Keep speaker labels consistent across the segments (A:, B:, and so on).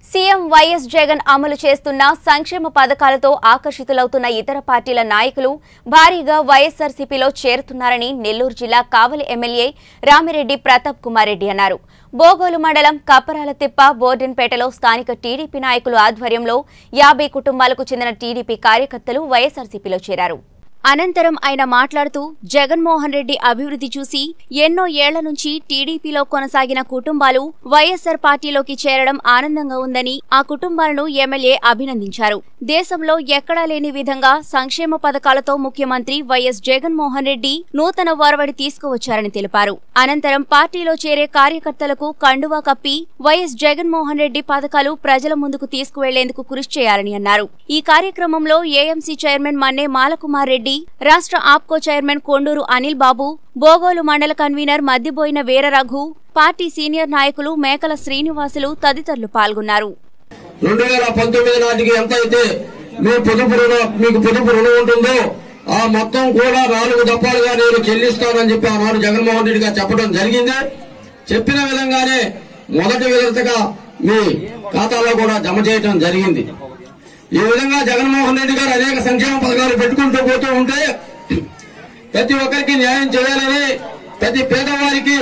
A: CM YS Jagan అమలు చేస్తున్న సంక్షేమ పథకాలతో ఆకర్షితులవుతున్న ఇతర పార్టీల నాయకులు భారీగా వైఎస్సార్సీపీలో చేరుతున్నారని నెల్లూరు జిల్లా కావలి ఎమ్మెల్యే రామిరెడ్డి ప్రతాప్ కుమార్ రెడ్డి అన్నారు బోగోలు మండలం కప్పరాల తిప్ప బోర్డెన్పేటలో స్థానిక టీడీపీ నాయకుల ఆధ్వర్యంలో యాభై కుటుంబాలకు చెందిన టీడీపీ కార్యకర్తలు వైఎస్సార్సీపీలో చేరారు అనంతరం ఆయన మాట్లాడుతూ జగన్మోహన్ రెడ్డి అభివృద్ధి చూసి ఎన్నో ఏళ్ల నుంచి టీడీపీలో కొనసాగిన కుటుంబాలు వైఎస్సార్ పార్టీలోకి చేరడం ఆనందంగా ఉందని ఆ కుటుంబాలను ఎమ్మెల్యే అభినందించారు దేశంలో ఎక్కడా లేని విధంగా సంక్షేమ పథకాలతో ముఖ్యమంత్రి వైఎస్ జగన్మోహన్ రెడ్డి నూతన ఒరవడి తీసుకువచ్చారని తెలిపారు అనంతరం పార్టీలో చేరే కార్యకర్తలకు కండువా కప్పి వైఎస్ జగన్మోహన్ రెడ్డి పథకాలు ప్రజల ముందుకు తీసుకువెళ్లేందుకు కృషి చేయాలని అన్నారు ఈ కార్యక్రమంలో ఏఎంసీ చైర్మన్ మన్నే మాలకుమార్ రెడ్డి రాష్ట్ర ఆప్కో చైర్మన్ కొండూరు అనిల్ బాబు బోగోలు మండల convener Maddiboyina Veeraraghu party senior నాయకులు మేకల శ్రీనివాసులు తదితరులు పాల్గొన్నారు
B: రెండు వేల పంతొమ్మిది నాటికి ఎంత అయితే మీ పొదుపు రుణం మీకు పొదుపు రుణం ఉంటుందో ఆ మొత్తం కూడా నాలుగు దఫాలుగా నేను చెల్లిస్తానని చెప్పి ఆనాడు జగన్మోహన్ రెడ్డి గారు చెప్పడం జరిగింది చెప్పిన విధంగానే మొదటి విడతగా మీ ఖాతాలో కూడా జమ చేయడం జరిగింది ఈ విధంగా జగన్మోహన్ రెడ్డి గారు అనేక సంక్షేమ పథకాలు పెట్టుకుంటూ పోతూ ఉంటే ప్రతి ఒక్కరికి న్యాయం చేయాలని ప్రతి పేదవారికి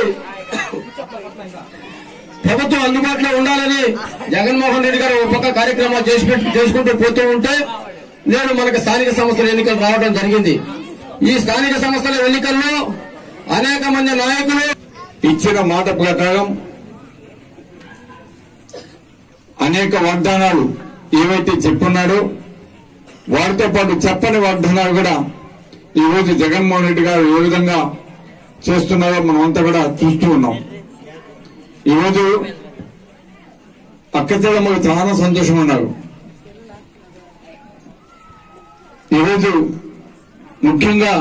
B: ప్రభుత్వం అందుబాటులో ఉండాలని జగన్మోహన్ రెడ్డి గారు ఒక పక్క కార్యక్రమాలు చేసి పెట్- చేసుకుంటూ పోతూ ఉంటే నేడు మనకు స్థానిక సంస్థల ఎన్నికలు రావడం జరిగింది ఈ స్థానిక సంస్థల ఎన్నికల్లో అనేక మంది నాయకులు
C: ఇచ్చిన మాట ప్రకారం అనేక వాగ్దానాలు ఏవైతే చెప్పున్నాడో వాటితో పాటు చెప్పని వాగ్దానాలు కూడా ఈ రోజు జగన్మోహన్ రెడ్డి గారు ఏ విధంగా చేస్తున్నారో మనం అంతా కూడా చూస్తూ ఉన్నాం ఈరోజు అక్క చెల్లమ్మకు చాలా సంతోషం ఉన్నారు ఈరోజు ముఖ్యంగా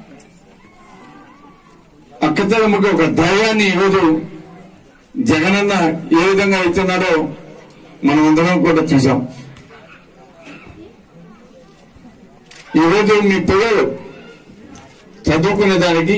C: అక్క చెల్లమ్మకి ఒక ధైర్యాన్ని ఈరోజు జగనన్న ఏ విధంగా ఇస్తున్నాడో మనం అందరం కూడా చూసాం ఈరోజు మీ పిల్లలు చదువుకునే దానికి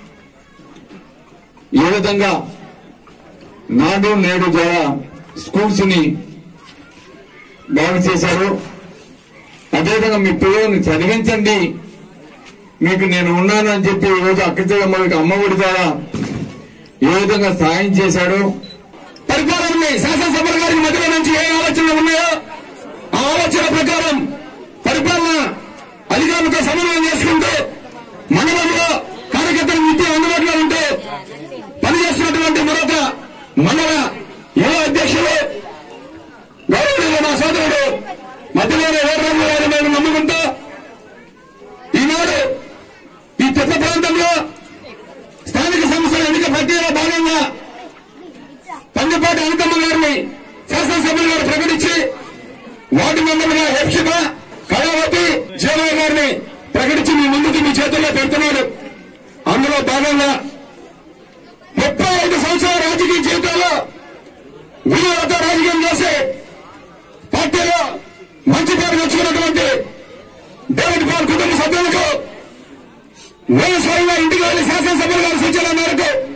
C: ఏ విధంగా నాడు నేడు ద్వారా స్కూల్స్ ని బాగు చేశారు అదేవిధంగా మీ పిల్లల్ని చదివించండి మీకు నేను ఉన్నాను అని చెప్పి ఈరోజు అక్క చెల్లమ్మకి అమ్మఒడి ద్వారా ఏ విధంగా సాయం చేశాడో
B: పరిపాలనని శాసనసభ గారికి మధ్యలో నుంచి ఏ ఆలోచనలు ఉన్నాయో ఆ ఆలోచన ప్రకారం పరిపాలన అధికారులతో సమన్వయం చేసుకుంటూ మండలంలో కార్యకర్తలు నిత్యం అందుబాటులో ఉంటూ పనిచేస్తున్నటువంటి మరొక మండల యువ అధ్యక్షులు గౌరవనీయులు మా సోదరుడు మధ్యలోనే వీరరాజు గారి మేము నమ్ముకుంటూ ఈనాడు ఈ తిప్ప ప్రాంతంలో స్థానిక సంస్థల ఎన్నిక ప్రక్రియలో భాగంగా పంజపాటి అనితమ్మ గారిని శాసనసభ్యులు గారు ప్రకటించి వార్డు మెంబర్గా హెప్షిత కళావతి జీవయ్య గారిని ప్రకటించి మీ ముందుకు మీ చేతుల్లో పెడుతున్నాడు అందులో భాగంగా ముప్పై ఐదు సంవత్సరాల రాజకీయ జీవితంలో వీళ్ళతో రాజకీయం చేసి పార్టీలో మంచి పేరు తెచ్చుకున్నటువంటి డేవిడ్ పాల్ కుటుంబ సభ్యులకు నేను స్వయంగా ఇంటికి వెళ్లి శాసనసభ్యులు గారి సూచన మేరకు